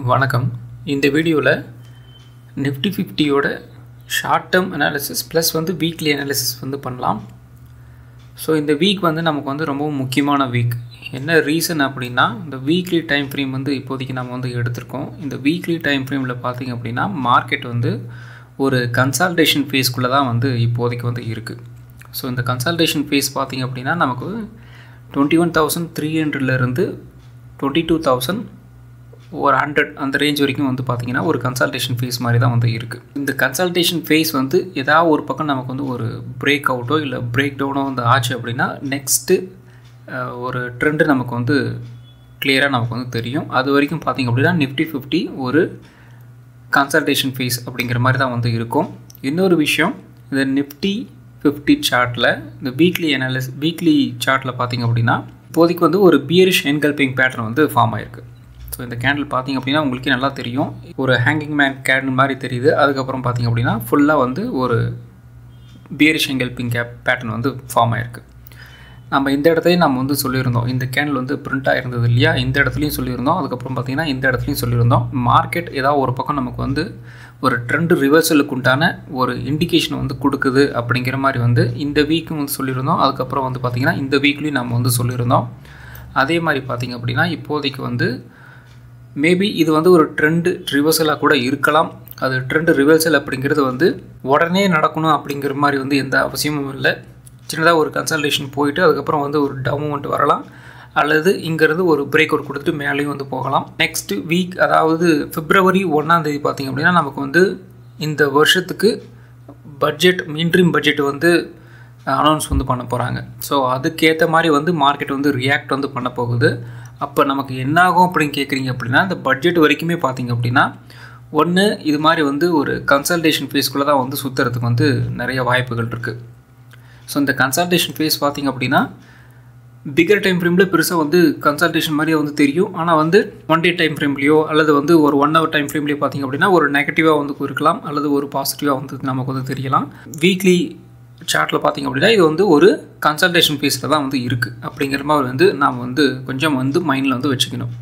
வணக்கம் இந்த வீடியோவில் நிஃப்டி ஃபிஃப்டியோட ஷார்ட் டேர்ம் அனாலிசிஸ் ப்ளஸ் வந்து வீக்லி அனாலிசிஸ் வந்து பண்ணலாம் ஸோ இந்த வீக் வந்து நமக்கு வந்து ரொம்பவும் முக்கியமான வீக் என்ன ரீசன் அப்படின்னா இந்த வீக்லி டைம் ஃப்ரேம் வந்து இப்போதைக்கு நம்ம வந்து எடுத்திருக்கோம் இந்த வீக்லி டைம் ஃப்ரேமில் பார்த்திங்க அப்படின்னா மார்க்கெட் வந்து ஒரு கன்சால்டேஷன் ஃபேஸ்க்குள்ளே தான் வந்து இப்போதைக்கு வந்து இருக்குது ஸோ இந்த கன்சல்டேஷன் ஃபேஸ் பார்த்திங்க அப்படின்னா நமக்கு டுவெண்ட்டி ஒன் தௌசண்ட் த்ரீ ஹண்ட்ரட்லேருந்து டுவெண்ட்டி டூ தௌசண்ட் ஒரு ஹண்ட்ரட் அந்த ரேஞ்ச் வரைக்கும் வந்து பார்த்திங்கன்னா ஒரு கன்சல்டேஷன் ஃபேஸ் மாதிரி தான் வந்து இருக்குது இந்த கன்சல்டேஷன் ஃபேஸ் வந்து ஏதாவது ஒரு பக்கம் நமக்கு வந்து ஒரு பிரேக் அவுட்டோ இல்லை பிரேக் டவுனோ வந்து ஆச்சு அப்படின்னா நெக்ஸ்ட்டு ஒரு ட்ரெண்டு நமக்கு வந்து கிளியராக நமக்கு வந்து தெரியும் அது வரைக்கும் பார்த்திங்க அப்படின்னா நிஃப்டி ஃபிஃப்டி ஒரு கன்சல்டேஷன் ஃபேஸ் அப்படிங்கிற மாதிரி தான் வந்து இருக்கும் இன்னொரு விஷயம் இந்த நிஃப்டி ஃபிஃப்டி சார்ட்டில் இந்த வீக்லி அனாலிஸ் வீக்லி சார்ட்டில் பார்த்திங்க அப்படின்னா இப்போதைக்கு வந்து ஒரு பியரிஷ் என்கல்பிங் பேட்டர்ன் வந்து ஃபார்ம் ஆயிருக்கு ஸோ இந்த கேண்டில் பார்த்திங்க அப்படின்னா உங்களுக்கே நல்லா தெரியும் ஒரு ஹேங்கிங் மேன் கேண்டில் மாதிரி தெரியுது அதுக்கப்புறம் பார்த்திங்க அப்படின்னா ஃபுல்லாக வந்து ஒரு பியரிஷ் என்கல்பிங் கேப் பேட்டர்ன் வந்து ஃபார்ம் ஆயிருக்கு நம்ம இந்த இடத்துலையும் நம்ம வந்து சொல்லியிருந்தோம் இந்த கேண்டில் வந்து பிரிண்ட்டாக இருந்தது இல்லையா இந்த இடத்துலையும் சொல்லியிருந்தோம் அதுக்கப்புறம் பார்த்திங்கன்னா இந்த இடத்துலையும் சொல்லியிருந்தோம் மார்க்கெட் ஏதாவது ஒரு பக்கம் நமக்கு வந்து ஒரு ட்ரெண்டு ரிவர்சலுக்கு உண்டான ஒரு இண்டிகேஷன் வந்து கொடுக்குது அப்படிங்கிற மாதிரி வந்து இந்த வீக்கும் வந்து சொல்லியிருந்தோம் அதுக்கப்புறம் வந்து பார்த்திங்கன்னா இந்த வீக்லேயும் நம்ம வந்து சொல்லியிருந்தோம் அதே மாதிரி பார்த்திங்க அப்படின்னா இப்போதைக்கு வந்து மேபி இது வந்து ஒரு ட்ரெண்டு ரிவர்சலாக கூட இருக்கலாம் அது ட்ரெண்டு ரிவர்சல் அப்படிங்கிறது வந்து உடனே நடக்கணும் அப்படிங்கிற மாதிரி வந்து எந்த அவசியமும் இல்லை சின்னதாக ஒரு கன்சல்டேஷன் போயிட்டு அதுக்கப்புறம் வந்து ஒரு டவுன்மெண்ட் வரலாம் அல்லது இங்கேருந்து ஒரு பிரேக் அவுட் கொடுத்துட்டு மேலேயும் வந்து போகலாம் நெக்ஸ்ட் வீக் அதாவது பிப்ரவரி ஒன்றாந்தேதி பார்த்திங்க அப்படின்னா நமக்கு வந்து இந்த வருஷத்துக்கு பட்ஜெட் மீண்டும் பட்ஜெட் வந்து அனௌன்ஸ் வந்து பண்ண போகிறாங்க ஸோ அதுக்கேற்ற மாதிரி வந்து மார்க்கெட் வந்து ரியாக்ட் வந்து பண்ண போகுது அப்போ நமக்கு என்ன ஆகும் அப்படின்னு கேட்குறீங்க அப்படின்னா இந்த பட்ஜெட் வரைக்குமே பார்த்திங்க அப்படின்னா ஒன்று இது மாதிரி வந்து ஒரு கன்சல்டேஷன் ஃபேஸ்க்குள்ளே தான் வந்து சுற்றுறதுக்கு வந்து நிறைய வாய்ப்புகள் இருக்குது ஸோ இந்த கன்சல்டேஷன் ஃபேஸ் பார்த்திங்க அப்படின்னா பிகர் டைம் ஃப்ரேமில் பெருசாக வந்து கன்சல்டேஷன் மாதிரியே வந்து தெரியும் ஆனால் வந்து ஒன் டே டைம் ஃப்ரேம்லேயோ அல்லது வந்து ஒரு ஒன் ஹவர் டைம் ஃப்ரேம்லேயோ பார்த்திங்க அப்படின்னா ஒரு நெகட்டிவாக வந்து இருக்கலாம் அல்லது ஒரு பாசிட்டிவாக வந்து நமக்கு வந்து தெரியலாம் வீக்லி சார்ட்டில் பார்த்திங்க அப்படின்னா இது வந்து ஒரு கன்சல்டேஷன் ஃபேஸில் தான் வந்து இருக்குது அப்படிங்கிற மாதிரி வந்து நாம் வந்து கொஞ்சம் வந்து மைண்டில் வந்து வச்சுக்கணும்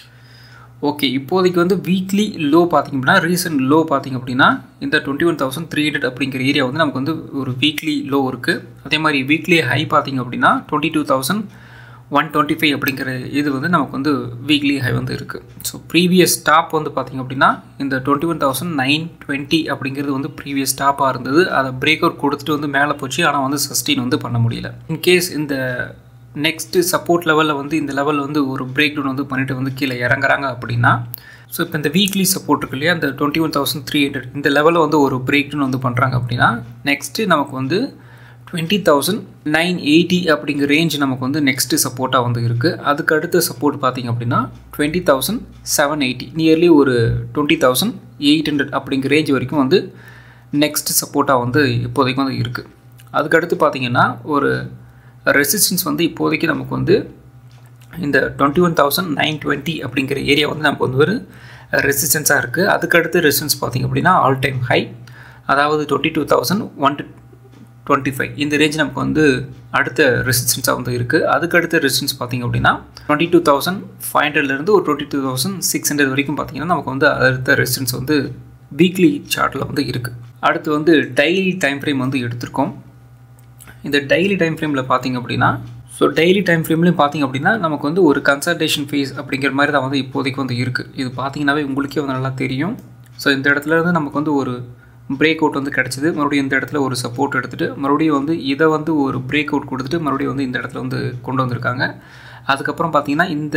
ஓகே இப்போதைக்கு வந்து வீக்லி லோ பார்த்திங்க அப்படின்னா ரீசன்ட் லோ பார்த்திங்க அப்படின்னா இந்த twenty one thousand three hundred அப்படிங்கிற ஏரியா வந்து நமக்கு வந்து ஒரு வீக்லி லோ இருக்குது அதே மாதிரி வீக்லி ஹை பார்த்திங்க அப்படின்னா twenty two thousand one twenty five அப்படிங்கிற இது வந்து நமக்கு வந்து வீக்லி ஹை வந்து இருக்குது ஸோ ப்ரீவியஸ் ஸ்டாப் வந்து பார்த்திங்க அப்படின்னா இந்த twenty one thousand nine twenty அப்படிங்கிறது வந்து ப்ரீவியஸ் ஸ்டாப்பாக இருந்தது அதை பிரேக் அவுட் கொடுத்துட்டு வந்து மேலே போச்சு ஆனால் வந்து சஸ்டெயின் வந்து பண்ண முடியல இன்கேஸ் இந்த நெக்ஸ்ட்டு சப்போர்ட் லெவலில் வந்து இந்த லெவலில் வந்து ஒரு பிரேக் டவுன் வந்து பண்ணிவிட்டு வந்து கீழே இறங்குறாங்க அப்படின்னா ஸோ இப்போ இந்த வீக்லி சப்போர்ட் இருக்கு இல்லையா இந்த twenty one thousand three hundred இந்த லெவலில் வந்து ஒரு பிரேக் டவுன் வந்து பண்ணுறாங்க அப்படின்னா நெக்ஸ்ட்டு நமக்கு வந்து டுவெண்ட்டி தௌசண்ட் நைன் எயிட்டி அப்படிங்கிற ரேஞ்ச் நமக்கு வந்து நெக்ஸ்ட்டு சப்போர்ட்டாக வந்து இருக்குது அதுக்கு அடுத்த சப்போர்ட் பார்த்திங்க அப்படின்னா twenty thousand seven eighty nearly ஒரு டுவெண்ட்டி தௌசண்ட் எயிட் ஹண்ட்ரட் அப்படிங்கிற ரேஞ்ச் வரைக்கும் வந்து நெக்ஸ்ட் சப்போர்ட்டாக வந்து இப்போதைக்கு வந்து இருக்குது அதுக்கடுத்து பார்த்திங்கன்னா ஒரு ரெசிஸ்டன்ஸ் வந்து இப்போதைக்கு நமக்கு வந்து இந்த twenty one thousand nine twenty அப்படிங்கிற ஏரியா வந்து நமக்கு வந்து ஒரு ரெசிஸ்டன்ஸாக இருக்குது அதுக்கடுத்து ரெசிஸ்டன்ஸ் பார்த்திங்க அப்படின்னா ஆல் டைம் ஹை அதாவது twenty two thousand one twenty five இந்த ரேஞ்ச் நமக்கு வந்து அடுத்த ரெசிஸ்டன்ஸாக வந்து இருக்குது அதுக்கடுத்த ரெசிஸ்டன்ஸ் பார்த்திங்க அப்படின்னா டுவெண்ட்டி டூ தௌசண்ட் ஃபைவ் ஹண்ட்ரட்லேருந்து ஒரு twenty two thousand six hundred வரைக்கும் பார்த்திங்கன்னா நமக்கு வந்து அடுத்த ரெசிஸ்டன்ஸ் வந்து வீக்லி சார்ட்டில் வந்து இருக்குது அடுத்து வந்து டெய்லி டைம் ஃப்ரேம் வந்து எடுத்திருக்கோம் இந்த டெய்லி டைம் ஃப்ரேமில் பார்த்திங்க அப்படின்னா ஸோ டெய்லி டைம் ஃப்ரேம்லேயும் பார்த்திங்க அப்படின்னா நமக்கு வந்து ஒரு கன்சல்டேஷன் ஃபேஸ் அப்படிங்கிற மாதிரி தான் வந்து இப்போதைக்கு வந்து இருக்குது இது பார்த்திங்கனாவே உங்களுக்கே வந்து நல்லா தெரியும் ஸோ இந்த இடத்துல இருந்து நமக்கு வந்து ஒரு பிரேக் அவுட் வந்து கிடச்சிது மறுபடியும் இந்த இடத்துல ஒரு சப்போர்ட் எடுத்துகிட்டு மறுபடியும் வந்து இதை வந்து ஒரு பிரேக் அவுட் கொடுத்துட்டு மறுபடியும் வந்து இந்த இடத்துல வந்து கொண்டு வந்திருக்காங்க அதுக்கப்புறம் பார்த்திங்கன்னா இந்த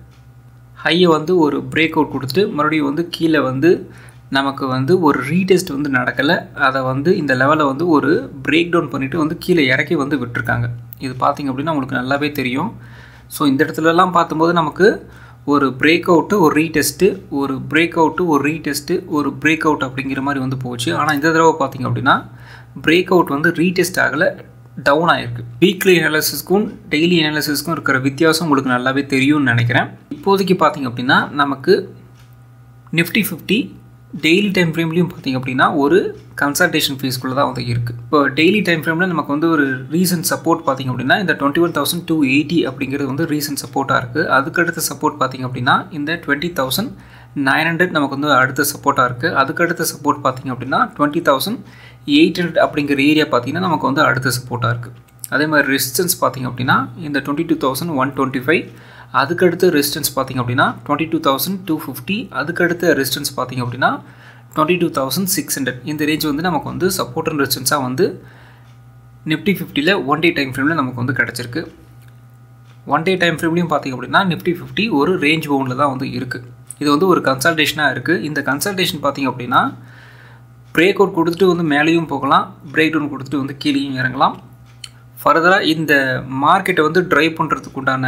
ஹையை வந்து ஒரு பிரேக் அவுட் கொடுத்துட்டு மறுபடியும் வந்து கீழே வந்து நமக்கு வந்து ஒரு ரீடெஸ்ட் வந்து நடக்கலை அதை வந்து இந்த லெவலில் வந்து ஒரு பிரேக் டவுன் பண்ணிவிட்டு வந்து கீழே இறக்கி வந்து விட்டுருக்காங்க இது பார்த்திங்க அப்படின்னா உங்களுக்கு நல்லாவே தெரியும் ஸோ இந்த இடத்துலலாம் பார்க்கும்போது நமக்கு ஒரு பிரேக் அவுட்டு ஒரு ரீடெஸ்ட்டு ஒரு பிரேக் அவுட்டு ஒரு ரீடெஸ்ட்டு ஒரு பிரேக் அவுட் அப்படிங்கிற மாதிரி வந்து போச்சு ஆனால் இந்த தடவை பார்த்திங்க அப்படின்னா பிரேக் அவுட் வந்து ரீடெஸ்ட் ஆகலை டவுன் ஆகிருக்கு வீக்லி அனாலிசிஸ்க்கும் டெய்லி அனாலிசிஸ்க்கும் இருக்கிற வித்தியாசம் உங்களுக்கு நல்லாவே தெரியும்னு நினைக்கிறேன் இப்போதைக்கு பார்த்திங்க அப்படின்னா நமக்கு நிஃப்டி ஃபிஃப்டி டெய்லி டைம் ஃப்ரேம்லேயும் பார்த்திங்க அப்படின்னா ஒரு கன்சல்டேஷன் ஃபீஸ்க்குள்ளே தான் வந்து இருக்குது இப்போ டெய்லி டைம் ஃப்ரேமில் நமக்கு வந்து ஒரு ரீசன்ட் சப்போர்ட் பார்த்திங்க அப்படின்னா இந்த twenty one thousand two eighty அப்படிங்கிறது வந்து ரீசன்ட் சப்போர்ட்டாக இருக்குது அதுக்கடுத்த சப்போர்ட் பார்த்திங்க அப்படின்னா இந்த டுவெண்ட்டி தௌசண்ட் நைன் ஹண்ட்ரட் நமக்கு வந்து அடுத்த சப்போர்ட்டாக இருக்குது அதுக்கு அடுத்த சப்போர்ட் பார்த்திங்க அப்படின்னா டுவெண்ட்டி தௌசண்ட் எயிட் ஹண்ட்ரட் அப்படிங்கிற ஏரியா பார்த்திங்கன்னா நமக்கு வந்து அடுத்த சப்போர்ட்டாக இருக்குது அதே மாதிரி ரெசிஸ்டன்ஸ் பார்த்திங்க அப்படின்னா இந்த twenty two thousand one twenty five அதுக்கடுத்து ரெசிஸ்டன்ஸ் பார்த்திங்க அப்படின்னா twenty two thousand two fifty அதுக்கடுத்த ரெசிஸ்டன்ஸ் பார்த்திங்க அப்படின்னா twenty two thousand six hundred இந்த ரேஞ்ச் வந்து நமக்கு வந்து சப்போர்ட் அண்ட் ரெசிஸ்டன்ஸாக வந்து நிஃப்டி ஃபிஃப்டியில் ஒன் டே டைம் ஃப்ரேமில் நமக்கு வந்து கிடச்சிருக்கு ஒன் டே டைம் ஃப்ரேம்லையும் பார்த்திங்க அப்படின்னா நிஃப்டி ஃபிஃப்டி ஒரு ரேஞ்ச் பவுண்டில் தான் வந்து இருக்குது இது வந்து ஒரு கன்சல்டேஷனாக இருக்குது இந்த கன்சல்டேஷன் பார்த்திங்க அப்படின்னா பிரேக் அவுட் கொடுத்துட்டு வந்து மேலேயும் போகலாம் பிரேக் டவுன் கொடுத்துட்டு வந்து கீழேயும் இறங்கலாம் ஃபர்தராக இந்த மார்க்கெட்டை வந்து ட்ரைவ் பண்ணுறதுக்கு உண்டான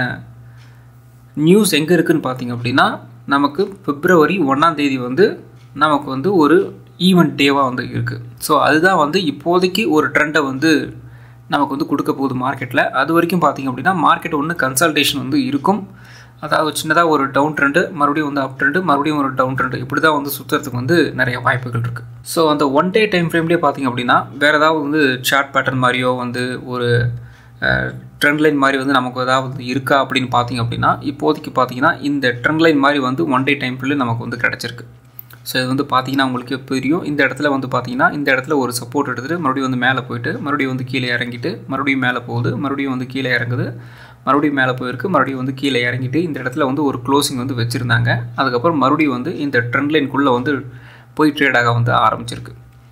நியூஸ் எங்கே இருக்குதுன்னு பார்த்திங்க அப்படின்னா நமக்கு பிப்ரவரி ஒன்றாம் தேதி வந்து நமக்கு வந்து ஒரு ஈவெண்ட் டேவாக வந்து இருக்குது ஸோ அதுதான் வந்து இப்போதைக்கு ஒரு ட்ரெண்டை வந்து நமக்கு வந்து கொடுக்க போகுது மார்க்கெட்டில் அது வரைக்கும் பார்த்திங்க அப்படின்னா மார்க்கெட் ஒன்று கன்சல்டேஷன் வந்து இருக்கும் அதாவது சின்னதாக ஒரு டவுன் ட்ரெண்டு மறுபடியும் வந்து அப் ட்ரெண்டு மறுபடியும் ஒரு டவுன் ட்ரெண்டு இப்படி தான் வந்து சுற்றுறதுக்கு வந்து நிறைய வாய்ப்புகள் இருக்குது ஸோ அந்த ஒன் டே டைம் ஃப்ரேம்லேயே பார்த்திங்க அப்படின்னா வேறு ஏதாவது வந்து சார்ட் பேட்டர்ன் மாதிரியோ வந்து ஒரு ட்ரெண்ட் லைன் மாதிரி வந்து நமக்கு ஏதாவது இருக்கா அப்படின்னு பார்த்தீங்க அப்படின்னா இப்போதைக்கு பார்த்தீங்கன்னா இந்த ட்ரெண்ட் லைன் மாதிரி வந்து ஒன் டே டைம் ஃப்ரேமில் நமக்கு வந்து கிடச்சிருக்கு ஸோ இது வந்து பார்த்தீங்கன்னா உங்களுக்கு தெரியும் இந்த இடத்துல வந்து பார்த்தீங்கன்னா இந்த இடத்துல ஒரு சப்போர்ட் எடுத்துகிட்டு மறுபடியும் வந்து மேலே போயிட்டு மறுபடியும் வந்து கீழே இறங்கிட்டு மறுபடியும் மேலே போகுது மறுபடியும் வந்து கீழே இறங்குது மறுபடியும் மேலே போயிருக்கு மறுபடியும் வந்து கீழே இறங்கிட்டு இந்த இடத்துல வந்து ஒரு க்ளோசிங் வந்து வச்சுருந்தாங்க அதுக்கப்புறம் மறுபடியும் வந்து இந்த ட்ரெண்ட் லைனுக்குள்ளே வந்து போய் ட்ரேடாக வந்து ஆரம்பிச்சிருக்கு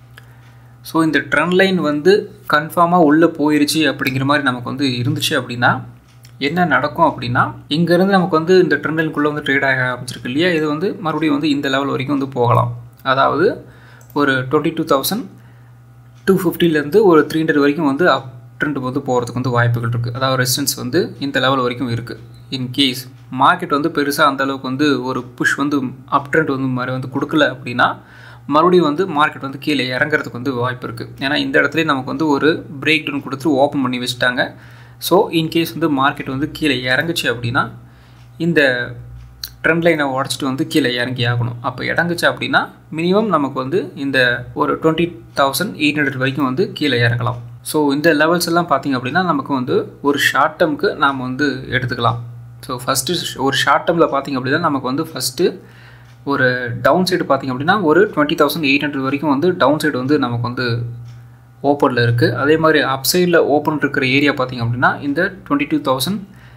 ஸோ இந்த ட்ரெண்ட் லைன் வந்து கன்ஃபார்மாக உள்ளே போயிருச்சு அப்படிங்கிற மாதிரி நமக்கு வந்து இருந்துச்சு அப்படின்னா என்ன நடக்கும் அப்படின்னா இங்கேருந்து நமக்கு வந்து இந்த ட்ரெண்ட் லைனுக்குள்ளே வந்து ட்ரேட் ஆக ஆரம்பிச்சிருக்கு இல்லையா இது வந்து மறுபடியும் வந்து இந்த லெவல் வரைக்கும் வந்து போகலாம் அதாவது ஒரு டுவெண்ட்டி டூ தௌசண்ட் டூ ஃபிஃப்டிலேருந்து ஒரு த்ரீ ஹண்ட்ரட் வரைக்கும் வந்து அப் ட்ரெண்ட் வந்து போகிறதுக்கு வந்து வாய்ப்புகள் இருக்குது அதாவது ரெசிஸ்டன்ஸ் வந்து இந்த லெவல் வரைக்கும் இருக்குது இன் கேஸ் மார்க்கெட் வந்து பெருசாக அந்த அளவுக்கு வந்து ஒரு புஷ் வந்து அப் ட்ரெண்ட் வந்து மாதிரி வந்து கொடுக்கல அப்படின்னா மறுபடியும் வந்து மார்க்கெட் வந்து கீழே இறங்குறதுக்கு வந்து வாய்ப்பு இருக்குது ஏன்னா இந்த இடத்துல நமக்கு வந்து ஒரு பிரேக் டவுன் கொடுத்து ஓப்பன் பண்ணி வச்சுட்டாங்க ஸோ இன்கேஸ் வந்து மார்க்கெட் வந்து கீழே இறங்குச்சு அப்படின்னா இந்த ட்ரெண்ட் லைனை உடச்சிட்டு வந்து கீழே இறங்கி ஆகணும் அப்போ இறங்குச்சு அப்படின்னா மினிமம் நமக்கு வந்து இந்த ஒரு டுவெண்ட்டி தௌசண்ட் எயிட் ஹண்ட்ரட் வரைக்கும் வந்து கீழே இறங்கலாம் ஸோ இந்த லெவல்ஸ் எல்லாம் பார்த்திங்க அப்படின்னா நமக்கு வந்து ஒரு ஷார்ட் டேர்முக்கு நாம் வந்து எடுத்துக்கலாம் ஸோ ஃபஸ்ட்டு ஒரு ஷார்ட் டேர்மில் பார்த்திங்க அப்படின்னா நமக்கு வந்து ஃபஸ்ட்டு ஒரு டவுன் சைடு பார்த்திங்க அப்படின்னா ஒரு டுவெண்ட்டி தௌசண்ட் எயிட் ஹண்ட்ரட் வரைக்கும் வந்து டவுன் சைடு வந்து நமக்கு வந்து ஓப்பனில் இருக்குது அதே மாதிரி அப் சைடில் ஓப்பன் இருக்கிற ஏரியா பார்த்திங்க அப்படின்னா இந்த டுவெண்ட்டி டூ தௌசண்ட்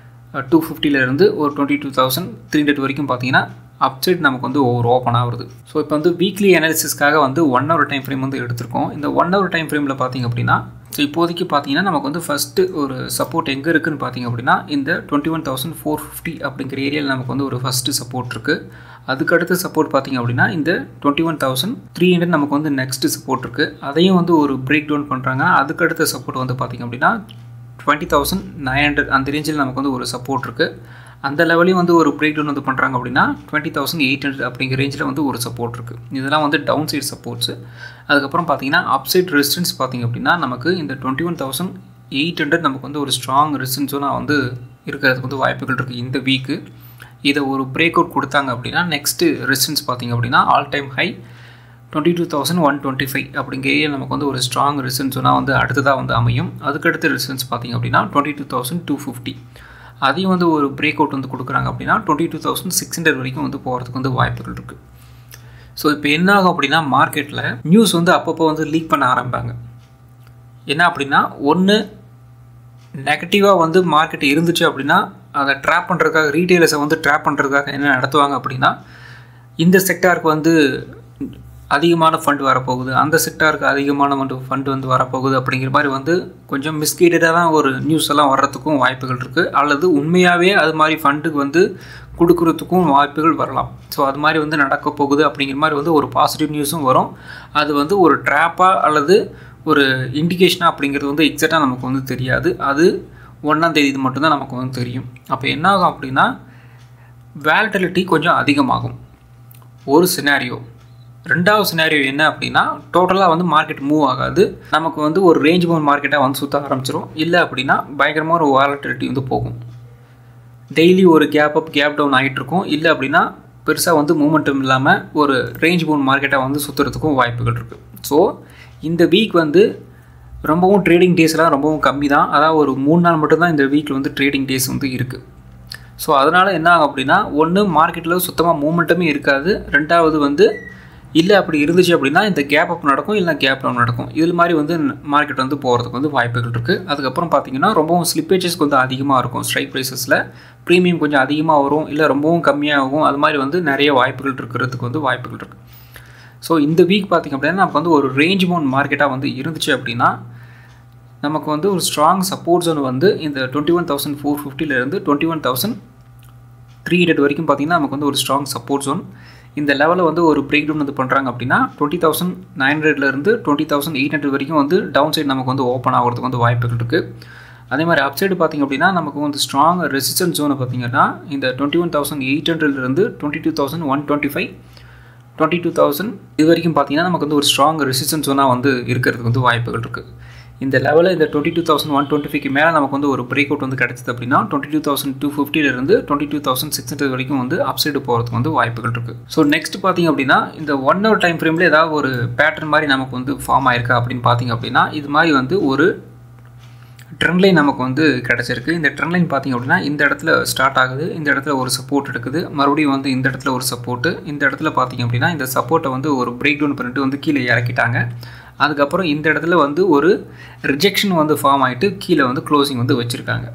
டூ ஃபிஃப்டிலேருந்து ஒரு twenty two thousand three hundred வரைக்கும் பார்த்தீங்கன்னா அப்சைட் நமக்கு வந்து ஒவ்வொரு ஓப்பன் ஆகுது ஸோ இப்போ வந்து வீக்லி அனாலிசிஸ்க்காக வந்து ஒன் ஹவர் டைம் ஃப்ரேம் வந்து எடுத்திருக்கோம் இந்த ஒன் ஹவர் டைம் ஃப்ரேமில் பார்த்திங்க அப்படின்னா ஸோ இப்போதைக்கு பார்த்தீங்கன்னா நமக்கு வந்து ஃபஸ்ட்டு ஒரு சப்போர்ட் எங்கே இருக்குதுன்னு பார்த்தீங்க அப்படின்னா இந்த twenty one thousand four fifty அப்படிங்கிற ஏரியாவில் நமக்கு வந்து ஒரு ஃபஸ்ட்டு சப்போர்ட் இருக்குது அதுக்கடுத்து சப்போர்ட் பார்த்திங்க அப்படின்னா இந்த twenty one thousand three hundred நமக்கு வந்து நெக்ஸ்ட்டு சப்போர்ட் இருக்குது அதையும் வந்து ஒரு பிரேக் டவுன் பண்ணுறாங்க அதுக்கடுத்த சப்போர்ட் வந்து பார்த்திங்க அப்படின்னா டுவெண்ட்டி தௌசண்ட் நைன் ஹண்ட்ரட் அந்த ரேஞ்சில் நமக்கு வந்து ஒரு சப்போர்ட் இருக்குது அந்த லெவலையும் வந்து ஒரு பிரேக் டவுன் வந்து பண்ணுறாங்க அப்படின்னா டுவெண்ட்டி தௌசண்ட் எயிட் ஹண்ட்ரட் அப்படிங்கிற ரேஞ்சில் வந்து ஒரு சப்போர்ட் இருக்குது இதெல்லாம் வந்து டவுன் சைட் சப்போர்ட்ஸு அதுக்கப்புறம் பார்த்தீங்கன்னா அப் சைட் ரெசிஸ்டன்ஸ் பார்த்திங்க அப்படின்னா நமக்கு இந்த twenty one thousand eight hundred நமக்கு வந்து ஒரு ஸ்ட்ராங் ரெசிஸ்டன்ஸும் வந்து இருக்கிறதுக்கு வந்து வாய்ப்புகள் இருக்குது இந்த வீக்கு இதை ஒரு பிரேக் அவுட் கொடுத்தாங்க அப்படின்னா நெக்ஸ்ட்டு ரெசிஸ்டன்ஸ் பார்த்திங்க அப்படின்னா all time high twenty two thousand one twenty five அப்படிங்கிற ஏரியா நமக்கு வந்து ஒரு ஸ்ட்ராங் ரெசிஸ்டன்ஸ்னால் வந்து அடுத்ததாக வந்து அமையும் அதுக்கடுத்து ரெசிஸ்டன்ஸ் பார்த்திங்க அப்படின்னா twenty two thousand two fifty அதையும் வந்து ஒரு பிரேக் அவுட் வந்து கொடுக்குறாங்க அப்படின்னா twenty two thousand six hundred வரைக்கும் வந்து போகிறதுக்கு வந்து வாய்ப்புகள் இருக்குது ஸோ இப்போ என்ன ஆகும் அப்படின்னா மார்க்கெட்டில் நியூஸ் வந்து அப்பப்போ வந்து லீக் பண்ண ஆரம்பிப்பாங்க என்ன அப்படின்னா ஒன்று நெகட்டிவாக வந்து மார்க்கெட் இருந்துச்சு அப்படின்னா அதை ட்ராப் பண்ணுறதுக்காக ரீட்டெயிலர்ஸை வந்து ட்ராப் பண்ணுறதுக்காக என்ன நடத்துவாங்க அப்படின்னா இந்த செக்டாருக்கு வந்து அதிகமான ஃபண்ட் வரப்போகுது அந்த செக்டாருக்கு அதிகமான வந்து ஃபண்ட் வந்து வரப்போகுது அப்படிங்கிற மாதிரி வந்து கொஞ்சம் மிஸ்கைடடாக தான் ஒரு நியூஸ் எல்லாம் வர்றதுக்கும் வாய்ப்புகள் இருக்குது அல்லது உண்மையாகவே அது மாதிரி ஃபண்டுக்கு வந்து கொடுக்குறதுக்கும் வாய்ப்புகள் வரலாம் ஸோ அது மாதிரி வந்து நடக்க போகுது அப்படிங்கிற மாதிரி வந்து ஒரு பாசிட்டிவ் நியூஸும் வரும் அது வந்து ஒரு ட்ராப்பாக அல்லது ஒரு இண்டிகேஷனாக அப்படிங்கிறது வந்து எக்ஸாக்டாக நமக்கு வந்து தெரியாது அது ஒன்றாம் தேதி மட்டும்தான் நமக்கு வந்து தெரியும் அப்போ என்ன ஆகும் அப்படின்னா வேலிட்டிலிட்டி கொஞ்சம் அதிகமாகும் ஒரு சினாரியோ ரெண்டாவது சினாரியோ என்ன அப்படின்னா டோட்டலாக வந்து மார்க்கெட் மூவ் ஆகாது நமக்கு வந்து ஒரு ரேஞ்ச் பவுன் மார்க்கெட்டாக வந்து சுற்ற ஆரம்பிச்சிரும் இல்லை அப்படின்னா பயங்கரமாக ஒரு வாலட்டிலிட்டி வந்து போகும் டெய்லி ஒரு கேப் அப் கேப் டவுன் ஆகிட்டு இருக்கும் இல்லை அப்படின்னா பெருசாக வந்து மூமெண்டம் இல்லாமல் ஒரு ரேஞ்ச் பவுன் மார்க்கெட்டாக வந்து சுற்றுறதுக்கும் வாய்ப்புகள் இருக்குது ஸோ இந்த வீக் வந்து ரொம்பவும் ட்ரேடிங் டேஸ்லாம் ரொம்பவும் கம்மி தான் அதாவது ஒரு மூணு நாள் மட்டும்தான் இந்த வீக்கில் வந்து ட்ரேடிங் டேஸ் வந்து இருக்குது ஸோ அதனால் என்ன ஆகும் அப்படின்னா ஒன்று மார்க்கெட்டில் சுத்தமாக மூமெண்ட்டுமே இருக்காது ரெண்டாவது வந்து இல்லை அப்படி இருந்துச்சு அப்படின்னா இந்த கேப் அப் நடக்கும் இல்லை கேப் டவுன் நடக்கும் இது மாதிரி வந்து மார்க்கெட் வந்து போகிறதுக்கு வந்து வாய்ப்புகள் இருக்குது அதுக்கப்புறம் பார்த்தீங்கன்னா ரொம்பவும் ஸ்லிப்பேஜஸ் கொஞ்சம் அதிகமாக இருக்கும் ஸ்ட்ரைக் ப்ரைஸஸில் ப்ரீமியம் கொஞ்சம் அதிகமாக வரும் இல்லை ரொம்பவும் கம்மியாகும் அது மாதிரி வந்து நிறைய வாய்ப்புகள் இருக்கிறதுக்கு வந்து வாய்ப்புகள் இருக்குது ஸோ இந்த வீக் பார்த்திங்க அப்படின்னா நமக்கு வந்து ஒரு ரேஞ்ச் மவுண்ட் மார்க்கெட்டாக வந்து இருந்துச்சு அப்படின்னா நமக்கு வந்து ஒரு ஸ்ட்ராங் சப்போர்ட் ஜோன் வந்து இந்த டுவெண்ட்டி ஒன் தௌசண்ட் ஃபோர் ஃபிஃப்டிலேருந்து twenty one thousand three hundred வரைக்கும் பார்த்திங்கன்னா நமக்கு வந்து ஒரு ஸ்ட்ராங் சப்போர்ட் ஜோன் இந்த லெவலில் வந்து ஒரு பிரேக் டவுன் வந்து பண்ணுறாங்க அப்படின்னா டுவெண்ட்டி தௌசண்ட் நைன் ஹண்ட்ரட்லேருந்து டுவெண்ட்டி தௌசண்ட் எயிட் ஹண்ட்ரட் வரைக்கும் வந்து டவுன் சைடு நமக்கு வந்து ஓப்பன் ஆகிறதுக்கு வந்து வாய்ப்புகள் இருக்குது அதே மாதிரி அப் சைடு பார்த்திங்க அப்படின்னா நமக்கு வந்து ஸ்ட்ராங் ரெசிஸ்டன்ஸ் ஜோனை பார்த்திங்கன்னா இந்த டுவெண்ட்டி ஒன் தௌசண்ட் எயிட் ஹண்ட்ரட்லேருந்து twenty two thousand one twenty five twenty two thousand இது வரைக்கும் பார்த்தீங்கன்னா நமக்கு வந்து ஒரு ஸ்ட்ராங் ரெசிஸ்டன்ஸ் ஜோனாக வந்து இருக்கிறதுக்கு வந்து வாய்ப்புகள் இருக்குது இந்த லெவலில் இந்த twenty two thousand one twenty ஃபைவ்க்கு மேலே நமக்கு வந்து ஒரு பிரேக் அவுட் வந்து கிடச்சிது அப்படின்னா டுவெண்ட்டி டூ தௌசண்ட் டூ ஃபிஃப்டிலேருந்து twenty two thousand six hundred வரைக்கும் வந்து அப்சைடு போகிறதுக்கு வந்து வாய்ப்புகள் இருக்குது ஸோ நெக்ஸ்ட் பார்த்திங்க அப்படின்னா இந்த ஒன் ஹவர் டைம் ஃப்ரேமில் ஏதாவது ஒரு பேட்டர்ன் மாதிரி நமக்கு வந்து ஃபார்ம் ஆயிருக்கா அப்படின்னு பார்த்திங்க அப்படின்னா இது மாதிரி வந்து ஒரு ட்ரெண்ட் லைன் நமக்கு வந்து கிடச்சிருக்கு இந்த ட்ரெண்ட் லைன் பார்த்திங்க அப்படின்னா இந்த இடத்துல ஸ்டார்ட் ஆகுது இந்த இடத்துல ஒரு சப்போர்ட் எடுக்குது மறுபடியும் வந்து இந்த இடத்துல ஒரு சப்போர்ட்டு இந்த இடத்துல பார்த்திங்க அப்படின்னா இந்த சப்போர்ட்டை வந்து ஒரு பிரேக் டவுன் பண்ணிட்டு வந்து கீழே இறக்கிட்டாங்க அதுக்கப்புறம் இந்த இடத்துல வந்து ஒரு ரிஜெக்ஷன் வந்து ஃபார்ம் ஆகிட்டு கீழே வந்து க்ளோசிங் வந்து வச்சுருக்காங்க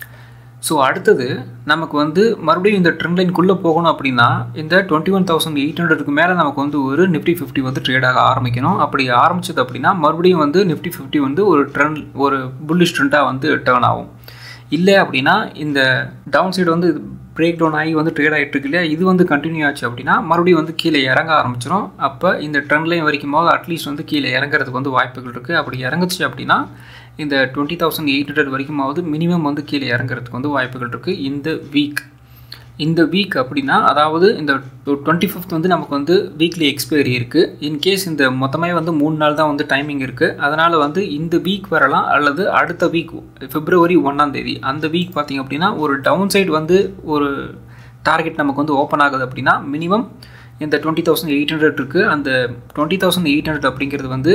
ஸோ அடுத்தது நமக்கு வந்து மறுபடியும் இந்த ட்ரெண்ட் லைனுக்குள்ளே போகணும் அப்படின்னா இந்த டுவெண்ட்டி ஒன் தௌசண்ட் எயிட் ஹண்ட்ரடுக்கு மேலே நமக்கு வந்து ஒரு நிஃப்டி ஃபிஃப்டி வந்து ட்ரேட் ஆக ஆரம்பிக்கணும் அப்படி ஆரம்பிச்சது அப்படின்னா மறுபடியும் வந்து நிஃப்டி ஃபிஃப்டி வந்து ஒரு ட்ரெண்ட் ஒரு புல்லிஷ் ட்ரெண்டாக வந்து டேர்ன் ஆகும் இல்லை அப்படின்னா இந்த டவுன் சைடு வந்து பிரேக் டவுன் ஆகி வந்து ட்ரேட் ஆகிட்டு இருக்கு இல்லையா இது வந்து கண்டினியூ ஆச்சு அப்படின்னா மறுபடியும் வந்து கீழே இறங்க ஆரம்பிச்சிடும் அப்போ இந்த ட்ரெண்ட் லைன் வரைக்கும் போது அட்லீஸ்ட் வந்து கீழே இறங்குறதுக்கு வந்து வாய்ப்புகள் இருக்குது அப்படி இறங்குச்சு அப்படின்னா இந்த டுவெண்ட்டி தௌசண்ட் எயிட் ஹண்ட்ரட் வரைக்குமாவது மினிமம் வந்து கீழே இறங்குறதுக்கு வந்து வாய்ப்புகள் இருக்குது இந்த வீக் இந்த வீக் அப்படின்னா அதாவது இந்த டுவெண்ட்டி ஃபிஃப்த் வந்து நமக்கு வந்து வீக்லி எக்ஸ்பைரி இருக்குது இன்கேஸ் இந்த மொத்தமே வந்து மூணு நாள் தான் வந்து டைமிங் இருக்குது அதனால் வந்து இந்த வீக் வரலாம் அல்லது அடுத்த வீக் பிப்ரவரி ஒன்றாம் தேதி அந்த வீக் பார்த்திங்க அப்படின்னா ஒரு டவுன் சைடு வந்து ஒரு டார்கெட் நமக்கு வந்து ஓப்பன் ஆகுது அப்படின்னா மினிமம் இந்த டுவெண்ட்டி தௌசண்ட் எயிட் ஹண்ட்ரட் இருக்குது அந்த டுவெண்ட்டி தௌசண்ட் எயிட் ஹண்ட்ரட் அப்படிங்கிறது வந்து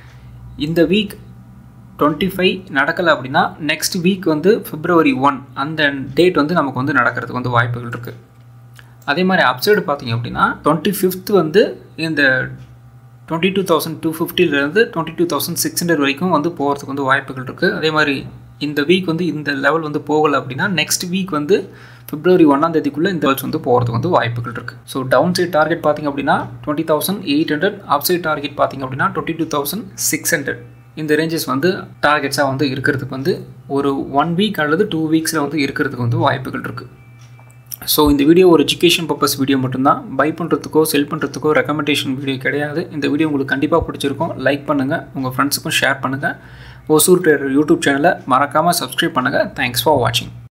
இந்த வீக் டுவெண்ட்டி ஃபைவ் நடக்கலை அப்படின்னா நெக்ஸ்ட் வீக் வந்து பிப்ரவரி ஒன் அந்த டேட் வந்து நமக்கு வந்து நடக்கிறதுக்கு வந்து வாய்ப்புகள் இருக்குது அதே மாதிரி அப்சைடு பார்த்திங்க அப்படின்னா டுவெண்ட்டி ஃபிஃப்த் வந்து இந்த டுவெண்ட்டி டூ தௌசண்ட் டூ ஃபிஃப்டிலேருந்து twenty two thousand six hundred வரைக்கும் வந்து போகிறதுக்கு வந்து வாய்ப்புகள் இருக்குது அதே மாதிரி இந்த வீக் வந்து இந்த லெவல் வந்து போகலை அப்படின்னா நெக்ஸ்ட் வீக் வந்து பிப்ரவரி ஒன்றாம் தேதிக்குள்ளே இந்த லெவல்ஸ் வந்து போகிறதுக்கு வந்து வாய்ப்புகள் இருக்குது ஸோ டவுன் சைட் டார்கெட் பார்த்திங்க அப்படின்னா twenty thousand eight hundred upside target பார்த்திங்க அப்படின்னா twenty two thousand six hundred இந்த ரேஞ்சஸ் வந்து டார்கெட்ஸாக வந்து இருக்கிறதுக்கு வந்து ஒரு ஒன் வீக் அல்லது டூ வீக்ஸில் வந்து இருக்கிறதுக்கு வந்து வாய்ப்புகள் இருக்குது ஸோ இந்த வீடியோ ஒரு எஜுகேஷன் பர்பஸ் வீடியோ மட்டும்தான் பை பண்ணுறதுக்கோ செல் பண்ணுறதுக்கோ ரெக்கமெண்டேஷன் வீடியோ கிடையாது இந்த வீடியோ உங்களுக்கு கண்டிப்பாக பிடிச்சிருக்கும் லைக் பண்ணுங்கள் உங்கள் ஃப்ரெண்ட்ஸுக்கும் ஷேர் பண்ணுங்கள் ஒசூர் ட்ரேடர் யூடியூப் சேனலை மறக்காமல் சப்ஸ்கிரைப் பண்ணுங்கள் தேங்க்ஸ் ஃபார் வாட்சிங்